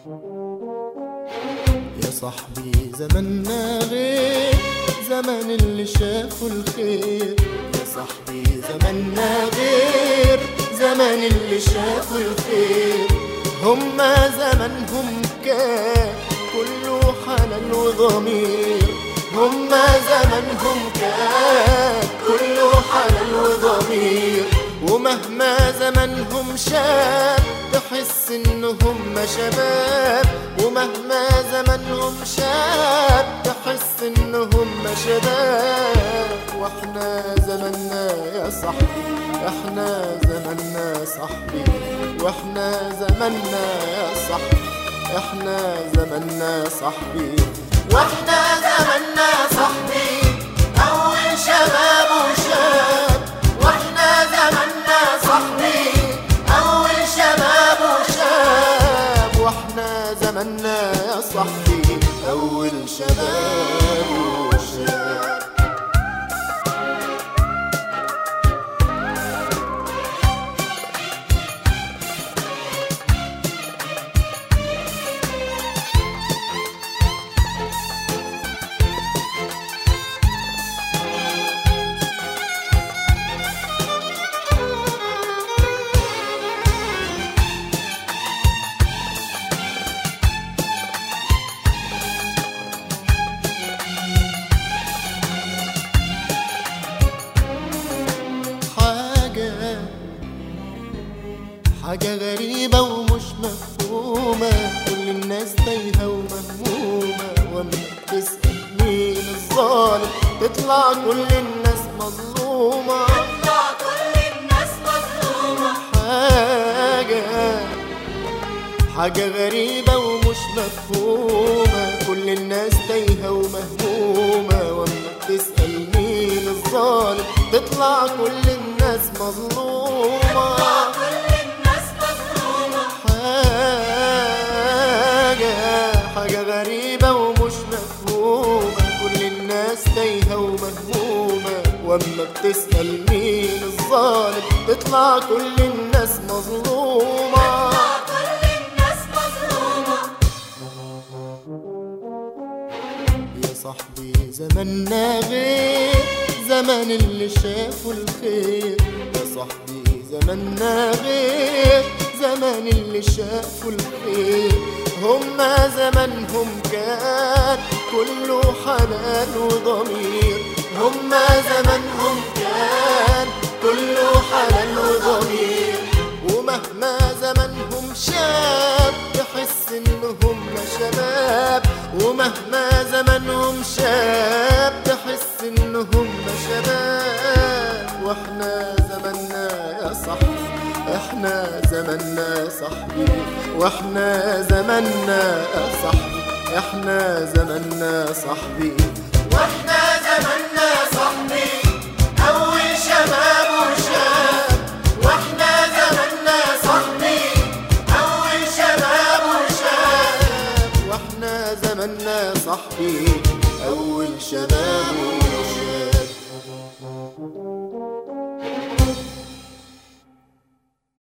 يا صاحبي زماننا غير زمن اللي شافوا الخير يا صاحبي زماننا غير زمن اللي شافوا الخير هما زمنهم كان كله حنان وضمير هما زمنهم كان كله حنان وضمير ومهما زمنهم شاب تحس انهم شباب ومهما زمنهم شاب تحس انهم شباب واحنا زمننا يا صاحبي احنا زمننا صاحبي واحنا زمننا يا صاحبي احنا زمننا صاحبي واحنا زمننا صاحبي اول شباب وشاب واحنا زمننا صاحبي اول شباب وشاب واحنا زمننا يا صاحبي اول شباب وشاب حاجة حاجة غريبة ومش مفهومة كل الناس تايهة ومهمومة وأما تسأل مين الظالم تطلع كل الناس مظلومة تطلع كل الناس مظلومة حاجة حاجة غريبة ومش مفهومة كل الناس تايهة ومهمومة وأما تسأل مين الظالم تطلع كل الناس مظلومة تطلع كل الناس مظلومة حاجة حاجة غريبة ومش مفهومة كل الناس تايهة ومهمومة واما بتسأل مين الظالم تطلع كل الناس مظلومة تطلع كل الناس مظلومة يا صاحبي زماننا غير زمن اللي شافوا الخير يا صاحبي زماننا غير زمن اللي شافوا الخير هما زمنهم كان كله حنان وضمير هما زمنهم كان كله حنان وضمير ومهما زمنهم شاب تحس انهم شباب ومهما زمنهم شاب تحس انهم شباب واحنا زمننا يا صاحبي احنا زمننا صاحبي واحنا زمننا يا صاحبي احنا زمننا صاحبي واحنا زمننا صاحبي اول شباب وشاب واحنا زمننا صاحبي اول شباب وشاب واحنا زمننا صاحبي